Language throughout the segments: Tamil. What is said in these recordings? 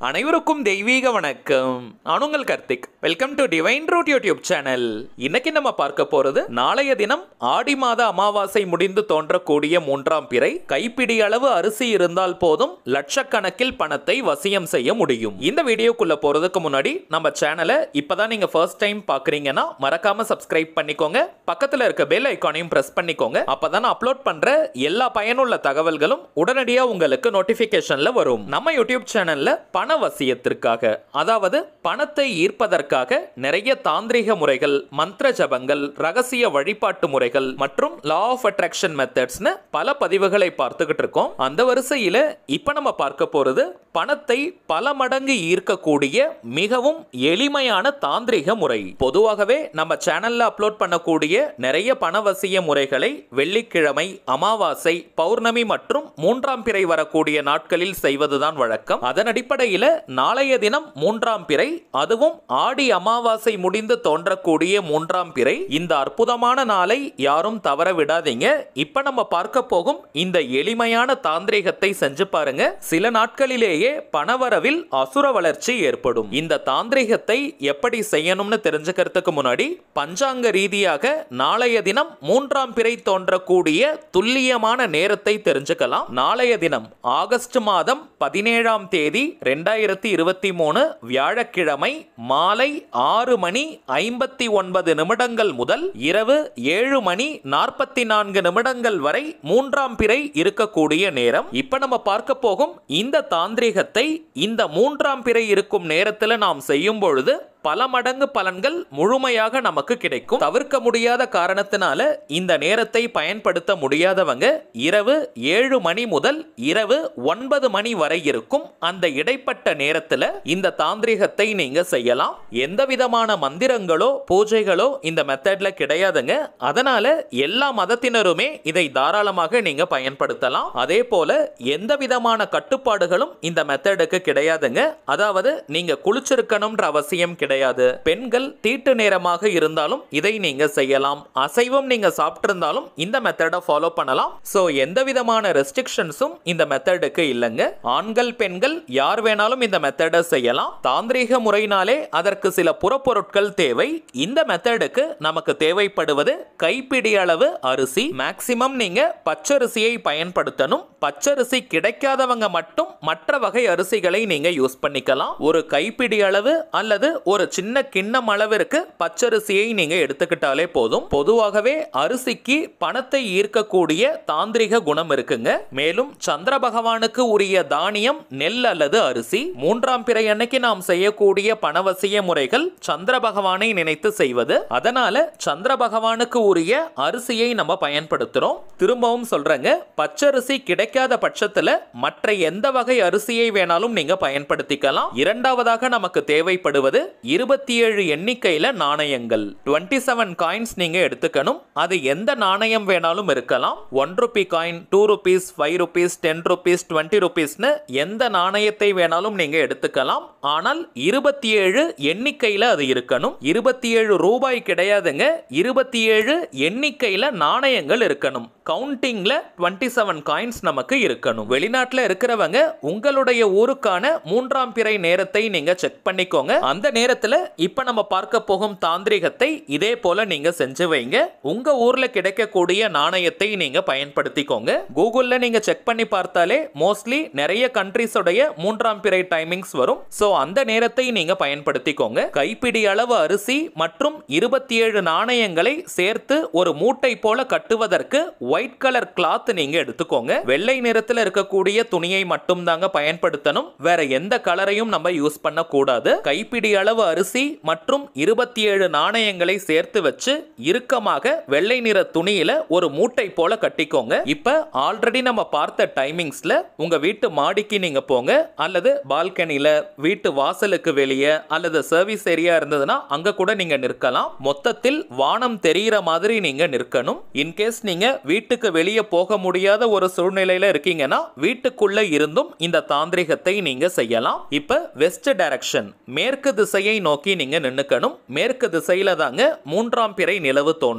அனைவருக்கும் தெய்வீக வணக்கம் நான் உங்கள் Karthik welcome to divine root YouTube channel இன்னைக்கு நம்ம பார்க்க போறது நாளைய தினம் ஆடி மாத அமாவாசை முடிந்து தோன்றக்கூடிய மூன்றாம் பிறை கைப்பிடி அளவு அரிசி இருந்தால் போதும் லட்சக்கணக்கில் பணத்தை வசியம் செய்ய முடியும் இந்த வீடியோக்குள்ள போறதுக்கு முன்னாடி நம்ம சேனலை இப்பதான் நீங்க ஃபர்ஸ்ட் டைம் பாக்குறீங்கன்னா மறக்காம சப்ஸ்கிரைப் பண்ணிக்கோங்க பக்கத்துல இருக்க பெல் ஐக்கானையும் பிரஸ் பண்ணிக்கோங்க அப்பதான் நான் அப்லோட் பண்ற எல்லா பயனுள்ள தகவல்களும் உடனடியா உங்களுக்கு நோட்டிபிகேஷன்ல வரும் நம்ம யூடியூப் சேனல்ல பண வசியத்திற்காக அதாவது பணத்தை ஈர்ப்பதற்காக நிறைய தாந்திரிக முறைகள் மந்திர ஜபங்கள் ரகசிய வழிபாட்டு முறைகள் மற்றும் லா ஆஃப் அட்ராக்ஷன் மெத்தட்ஸ்னு பல பதிவுகளை பார்த்துக்கிட்டு இருக்கோம் அந்த வரிசையில இப்ப நம்ம பார்க்க போறது பணத்தை பல மடங்கு ஈர்க்கக்கூடிய மிகவும் எளிமையான தாந்திரிக முறை பொதுவாகவே நம்ம சேனல்ல அப்லோட் பண்ணக்கூடிய நிறைய பணவசிய முறைகளை வெள்ளிக்கிழமை அமாவாசை பௌர்ணமி மற்றும் மூன்றாம் பிறை வரக்கூடிய நாட்களில் செய்வதுதான் வழக்கம் அதன் அடிப்படையில் நாளைய தினம் மூன்றாம் பிறை அதுவும் ஆடி அமாவாசை முடிந்து தோன்றக்கூடிய மூன்றாம் பிறை இந்த அற்புதமான நாளை யாரும் தவற விடாதீங்க இப்ப நம்ம பார்க்க போகும் இந்த எளிமையான தாந்திரிகத்தை செஞ்சு பாருங்க சில நாட்களிலேயே பணவரவில் அசுர வளர்ச்சி ஏற்படும் இந்த தாந்திரிகத்தை எப்படி செய்யணும்னு தெரிஞ்சுக்கிறதுக்கு முன்னாடி பஞ்சாங்க ரீதியாக நாளைய தினம் மூன்றாம் பிறை தோன்றக்கூடிய துல்லியமான நேரத்தை தெரிஞ்சுக்கலாம் நாளைய தினம் ஆகஸ்ட் மாதம் பதினேழாம் தேதி ரெண்டாயிரத்தி இருபத்தி மூணு வியாழக்கிழமை மாலை ஆறு மணி ஐம்பத்தி ஒன்பது நிமிடங்கள் முதல் இரவு ஏழு மணி நாற்பத்தி நான்கு நிமிடங்கள் வரை மூன்றாம் பிறை இருக்கக்கூடிய நேரம் இப்ப நம்ம பார்க்க போகும் இந்த தாந்திரிகத்தை இந்த மூன்றாம் பிறை இருக்கும் நேரத்தில் நாம் செய்யும் பொழுது பல மடங்கு பலன்கள் முழுமையாக நமக்கு கிடைக்கும் தவிர்க்க முடியாத காரணத்தினால இந்த நேரத்தை பயன்படுத்த முடியாதவங்க இரவு ஏழு மணி முதல் இரவு ஒன்பது மணி வரை இருக்கும் அந்த இடைப்பட்ட நேரத்துல இந்த தாந்திரிகத்தை நீங்க செய்யலாம் எந்த விதமான மந்திரங்களோ பூஜைகளோ இந்த மெத்தட்ல கிடையாதுங்க அதனால எல்லா மதத்தினருமே இதை தாராளமாக நீங்க பயன்படுத்தலாம் அதே போல எந்த விதமான கட்டுப்பாடுகளும் இந்த மெத்தடுக்கு கிடையாதுங்க அதாவது நீங்க குளிச்சிருக்கணும்ன்ற அவசியம் கிடையாது கிடையாது பெண்கள் தீட்டு நேரமாக இருந்தாலும் இதை நீங்க செய்யலாம் அசைவம் நீங்க சாப்பிட்டிருந்தாலும் இந்த மெத்தடை ஃபாலோ பண்ணலாம் சோ எந்த விதமான ரெஸ்ட்ரிக்ஷன்ஸும் இந்த மெத்தடுக்கு இல்லைங்க ஆண்கள் பெண்கள் யார் வேணாலும் இந்த மெத்தடை செய்யலாம் தாந்திரீக முறையினாலே அதற்கு சில புறப்பொருட்கள் தேவை இந்த மெத்தடுக்கு நமக்கு தேவைப்படுவது கைப்பிடி அளவு அரிசி மேக்சிமம் நீங்க பச்சரிசியை பயன்படுத்தணும் பச்சரிசி கிடைக்காதவங்க மட்டும் மற்ற வகை அரிசிகளை நீங்க யூஸ் பண்ணிக்கலாம் ஒரு கைப்பிடி அளவு அல்லது ஒரு சின்ன கிண்ணம் அளவிற்கு பச்சரிசியை நீங்க எடுத்துக்கிட்டாலே போதும் பொதுவாகவே அரிசிக்கு பணத்தை ஈர்க்கக்கூடிய தாந்திரிக குணம் இருக்குங்க மேலும் சந்திர பகவானுக்கு உரிய தானியம் நெல் அல்லது அரிசி மூன்றாம் பிறை அன்னைக்கு நாம் செய்யக்கூடிய பணவசிய முறைகள் சந்திர பகவானை நினைத்து செய்வது அதனால சந்திர பகவானுக்கு உரிய அரிசியை நம்ம பயன்படுத்துறோம் திரும்பவும் சொல்றேங்க பச்சரிசி கிடைக்காத பட்சத்துல மற்ற எந்த வகை அரிசியை வேணாலும் நீங்க பயன்படுத்திக்கலாம் இரண்டாவதாக நமக்கு தேவைப்படுவது இருபத்தி ஏழு எண்ணிக்கையில நாணயங்கள் டுவெண்ட்டி செவன் காயின்ஸ் நீங்க எடுத்துக்கணும் அது எந்த நாணயம் வேணாலும் இருக்கலாம் one rupee coin two rupees five rupees ten rupees twenty ருபீஸ்னு எந்த நாணயத்தை வேணாலும் நீங்க எடுத்துக்கலாம் ஆனால் இருபத்தி ஏழு எண்ணிக்கையில அது இருக்கணும் இருபத்தி ஏழு ரூபாய் கிடையாதுங்க இருபத்தி ஏழு எண்ணிக்கையில நாணயங்கள் இருக்கணும் கவுண்டிங்ல டுவெண்ட்டி செவன் காயின்ஸ் நமக்கு இருக்கணும் வெளிநாட்டுல இருக்கிறவங்க உங்களுடைய ஊருக்கான மூன்றாம் பிறை நேரத்தை நீங்க செக் பண்ணிக்கோங்க அந்த நேரத்துல இப்ப நம்ம பார்க்க போகும் தாந்திரிகத்தை இதே போல நீங்க செஞ்சு வைங்க உங்க ஊர்ல கிடைக்கக்கூடிய நாணயத்தை நீங்க பயன்படுத்திக்கோங்க கூகுள்ல நீங்க செக் பண்ணி பார்த்தாலே மோஸ்ட்லி நிறைய கண்ட்ரிஸோடைய மூன்றாம் பிறை டைமிங்ஸ் வரும் சோ அந்த நேரத்தை நீங்க பயன்படுத்திக்கோங்க கைப்பிடி அளவு அரிசி மற்றும் இருபத்தி ஏழு நாணயங்களை சேர்த்து ஒரு மூட்டை போல கட்டுவதற்கு ஒயிட் கலர் கிளாத் நீங்க எடுத்துக்கோங்க வெள்ளை நிறத்தில் இருக்கக்கூடிய துணியை மட்டும் தாங்க பயன்படுத்தணும் வேற எந்த கலரையும் நம்ம யூஸ் பண்ண கூடாது கைப்பிடி அளவு அரிசி மற்றும் இருபத்தி ஏழு நாணயங்களை சேர்த்து வச்சு இறுக்கமாக வெள்ளை நிற துணியில ஒரு மூட்டை போல கட்டிக்கோங்க இப்ப ஆல்ரெடி நம்ம பார்த்த டைமிங்ஸ்ல உங்க வீட்டு மாடிக்கு நீங்க போங்க அல்லது பால்கனில வீட்டு வாசலுக்கு வெளியே அல்லது சர்வீஸ் ஏரியா இருந்ததுன்னா அங்க கூட நீங்க நிற்கலாம் மொத்தத்தில் வானம் தெரியிற மாதிரி நீங்க நிற்கணும் இன்கேஸ் நீங்க வீட்டுக்கு வெளியே போக முடியாத ஒரு சூழ்நிலையில இருக்கீங்கன்னா வீட்டுக்குள்ள இருந்தும் இந்த தாந்திரிகத்தை நீங்க செய்யலாம் இப்ப வெஸ்ட் டைரக்ஷன் மேற்கு திசையை நோக்கி நீங்க நின்னுக்கணும் மேற்கு திசையில தாங்க மூன்றாம் பிறை நிலவு தோன்றும்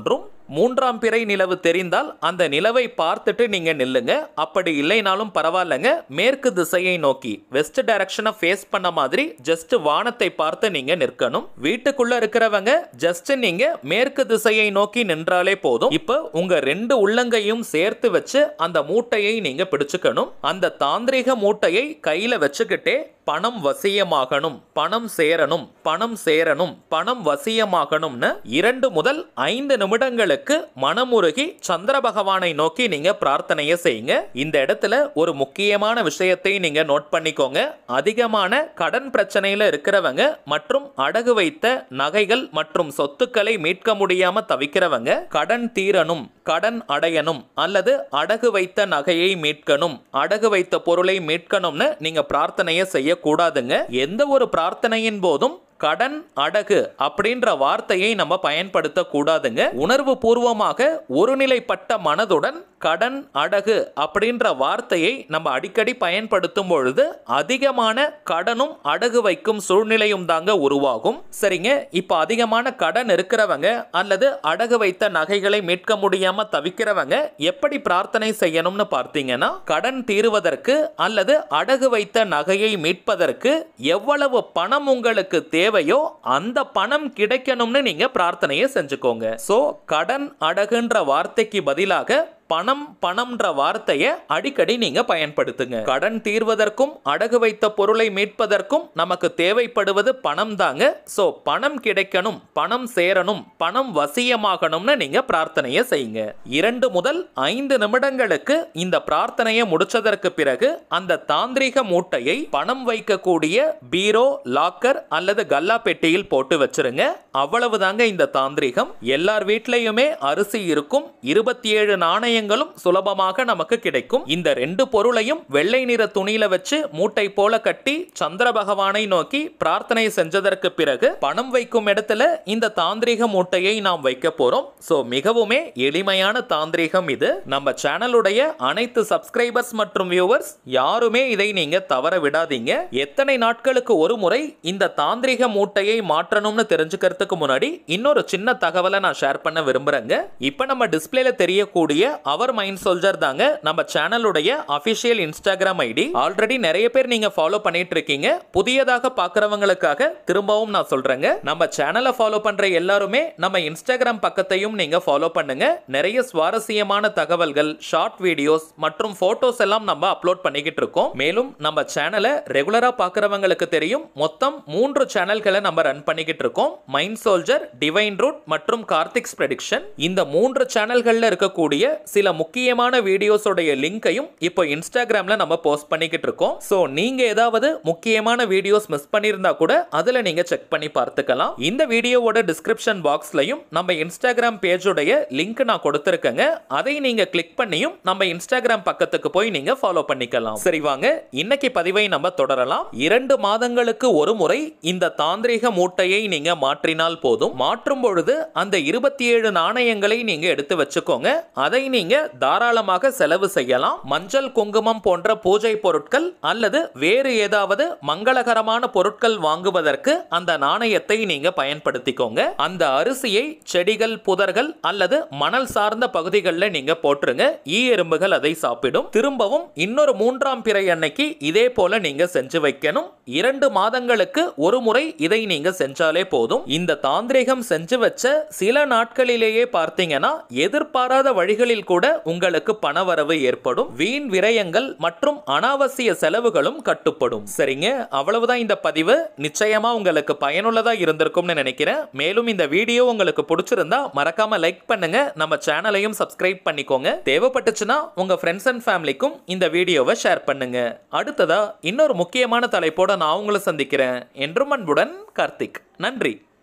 மூன்றாம் பிறை நிலவு தெரிந்தால் அந்த நிலவை பார்த்துட்டு நீங்க நில்லுங்க அப்படி இல்லைனாலும் பரவாயில்லைங்க மேற்கு திசையை நோக்கி வெஸ்ட் டைரக்ஷனை ஃபேஸ் பண்ண மாதிரி ஜஸ்ட் வானத்தை பார்த்து நீங்க நிற்கணும் வீட்டுக்குள்ள இருக்கிறவங்க ஜஸ்ட் நீங்க மேற்கு திசையை நோக்கி நின்றாலே போதும் இப்போ உங்க ரெண்டு உள்ளங்கையும் சேர்த்து வச்சு அந்த மூட்டையை நீங்க பிடிச்சுக்கணும் அந்த தாந்திரிக மூட்டையை கையில வச்சுக்கிட்டே பணம் வசியமாகணும் பணம் சேரணும் பணம் சேரணும் பணம் வசியமாகணும்னு இரண்டு முதல் ஐந்து நிமிடங்களுக்கு மனமுருகி சந்திர பகவானை நோக்கி நீங்க பிரார்த்தனையை செய்யுங்க இந்த இடத்துல ஒரு முக்கியமான விஷயத்தை நீங்க நோட் பண்ணிக்கோங்க அதிகமான கடன் பிரச்சனையில இருக்கிறவங்க மற்றும் அடகு வைத்த நகைகள் மற்றும் சொத்துக்களை மீட்க முடியாம தவிக்கிறவங்க கடன் தீரணும் கடன் அடையணும் அல்லது அடகு வைத்த நகையை மீட்கணும் அடகு வைத்த பொருளை மீட்கணும்னு நீங்க பிரார்த்தனையை செய்யக்கூடாதுங்க எந்த ஒரு பிரார்த்தனையின் போதும் கடன் அடகு அப்படின்ற வார்த்தையை நம்ம பயன்படுத்த கூடாதுங்க உணர்வு பூர்வமாக ஒருநிலைப்பட்ட மனதுடன் கடன் அடகு அப்படின்ற வார்த்தையை நம்ம அடிக்கடி பயன்படுத்தும் பொழுது அதிகமான கடனும் அடகு வைக்கும் சூழ்நிலையும் தாங்க உருவாகும் சரிங்க இப்போ அதிகமான கடன் இருக்கிறவங்க அல்லது அடகு வைத்த நகைகளை மீட்க முடியாம தவிக்கிறவங்க எப்படி பிரார்த்தனை செய்யணும்னு பார்த்தீங்கன்னா கடன் தீருவதற்கு அல்லது அடகு வைத்த நகையை மீட்பதற்கு எவ்வளவு பணம் உங்களுக்கு தேவையோ அந்த பணம் கிடைக்கணும்னு நீங்க பிரார்த்தனையை செஞ்சுக்கோங்க சோ கடன் அடகுன்ற வார்த்தைக்கு பதிலாக பணம் பணம்ன்ற வார்த்தையை அடிக்கடி நீங்க பயன்படுத்துங்க கடன் தீர்வதற்கும் அடகு வைத்த பொருளை மீட்பதற்கும் நமக்கு தேவைப்படுவது பணம் தாங்க சோ பணம் கிடைக்கணும் பணம் சேரணும் பணம் வசியமாகணும்னு நீங்க பிரார்த்தனையை செய்யுங்க இரண்டு முதல் ஐந்து நிமிடங்களுக்கு இந்த பிரார்த்தனையை முடிச்சதற்கு பிறகு அந்த தாந்திரிக மூட்டையை பணம் வைக்கக்கூடிய பீரோ லாக்கர் அல்லது கல்லா பெட்டியில் போட்டு வச்சிருங்க அவ்வளவுதாங்க இந்த தாந்திரிகம் எல்லார் வீட்லயுமே அரிசி இருக்கும் இருபத்தி ஏழு நாணயங்களும் சுலபமாக நமக்கு கிடைக்கும் இந்த ரெண்டு பொருளையும் வெள்ளை நிற துணியில வச்சு மூட்டை போல கட்டி சந்திர பகவானை நோக்கி பிரார்த்தனை செஞ்சதற்கு பிறகு பணம் வைக்கும் இடத்துல இந்த தாந்திரிக மூட்டையை நாம் வைக்க போறோம் சோ மிகவுமே எளிமையான தாந்திரிகம் இது நம்ம சேனலுடைய அனைத்து சப்ஸ்கிரைபர்ஸ் மற்றும் வியூவர்ஸ் யாருமே இதை நீங்க தவற விடாதீங்க எத்தனை நாட்களுக்கு ஒரு முறை இந்த தாந்திரிக மூட்டையை மாற்றணும்னு தெரிஞ்சுக்கிறதுக்கு முன்னாடி இன்னொரு சின்ன தகவலை நான் ஷேர் பண்ண விரும்புறேங்க இப்ப நம்ம டிஸ்பிளேல தெரியக்கூடிய அவர் மைண்ட் சோல்ஜர் தாங்க நம்ம சேனலுடைய அபிஷியல் இன்ஸ்டாகிராம் ஐடி ஆல்ரெடி நிறைய பேர் நீங்க ஃபாலோ பண்ணிட்டு இருக்கீங்க புதியதாக பார்க்கறவங்களுக்காக திரும்பவும் நான் சொல்றேங்க நம்ம சேனலை ஃபாலோ பண்ற எல்லாருமே நம்ம இன்ஸ்டாகிராம் பக்கத்தையும் நீங்க ஃபாலோ பண்ணுங்க நிறைய சுவாரஸ்யமான தகவல்கள் ஷார்ட் வீடியோஸ் மற்றும் போட்டோஸ் எல்லாம் நம்ம அப்லோட் பண்ணிக்கிட்டு இருக்கோம் மேலும் நம்ம சேனலை ரெகுலரா பார்க்கறவங்களுக்கு தெரியும் மொத்தம் மூன்று சேனல்களை நம்ம ரன் பண்ணிக்கிட்டு இருக்கோம் மைண்ட் சோல்ஜர் டிவைன் ரூட் மற்றும் கார்த்திக்ஸ் ப்ரெடிக்ஷன் இந்த மூன்று சேனல்கள்ல இருக்கக்கூடிய சில முக்கியமான வீடியோஸோடைய லிங்கையும் இப்போ இன்ஸ்டாகிராம்ல நம்ம போஸ்ட் பண்ணிக்கிட்டு இருக்கோம் ஸோ நீங்க ஏதாவது முக்கியமான வீடியோஸ் மிஸ் பண்ணியிருந்தா கூட அதுல நீங்க செக் பண்ணி பார்த்துக்கலாம் இந்த வீடியோவோட டிஸ்கிரிப்ஷன் பாக்ஸ்லயும் நம்ம இன்ஸ்டாகிராம் பேஜோடைய லிங்க் நான் கொடுத்துருக்கேங்க அதை நீங்க கிளிக் பண்ணியும் நம்ம இன்ஸ்டாகிராம் பக்கத்துக்கு போய் நீங்க ஃபாலோ பண்ணிக்கலாம் சரி வாங்க இன்னைக்கு பதிவை நம்ம தொடரலாம் இரண்டு மாதங்களுக்கு ஒரு முறை இந்த தாந்திரிக மூட்டையை நீங்க மாற்றினால் போதும் மாற்றும் பொழுது அந்த இருபத்தி ஏழு நாணயங்களை நீங்க எடுத்து வச்சுக்கோங்க அதை நீங்க தாராளமாக செலவு செய்யலாம் மஞ்சள் குங்குமம் போன்ற பூஜை பொருட்கள் அல்லது வேறு ஏதாவது மங்களகரமான பொருட்கள் வாங்குவதற்கு அந்த நாணயத்தை நீங்க பயன்படுத்திக்கோங்க அந்த அரிசியை செடிகள் புதர்கள் அல்லது மணல் சார்ந்த பகுதிகளில் நீங்க போட்டுருங்க ஈ எறும்புகள் அதை சாப்பிடும் திரும்பவும் இன்னொரு மூன்றாம் பிறை அன்னைக்கு இதே போல நீங்க செஞ்சு வைக்கணும் இரண்டு மாதங்களுக்கு ஒரு முறை இதை நீங்க செஞ்சாலே போதும் இந்த தாந்திரிகம் செஞ்சு வச்ச சில நாட்களிலேயே பார்த்தீங்கன்னா எதிர்பாராத வழிகளில் கூட உங்களுக்கு பணவரவு ஏற்படும் வீண் விரயங்கள் மற்றும் அனாவசிய செலவுகளும் கட்டுப்படும் சரிங்க அவ்வளவுதான் இந்த பதிவு நிச்சயமா உங்களுக்கு பயனுள்ளதா இருந்திருக்கும்னு நினைக்கிறேன் மேலும் இந்த வீடியோ உங்களுக்கு பிடிச்சிருந்தா மறக்காம லைக் பண்ணுங்க நம்ம சேனலையும் சப்ஸ்கிரைப் பண்ணிக்கோங்க தேவைப்பட்டுச்சுன்னா உங்க ஃப்ரெண்ட்ஸ் அண்ட் ஃபேமிலிக்கும் இந்த வீடியோவை ஷேர் பண்ணுங்க அடுத்ததா இன்னொரு முக்கியமான தலைப்போட நான் உங்களை சந்திக்கிறேன் என்றும் அன்புடன் கார்த்திக் நன்றி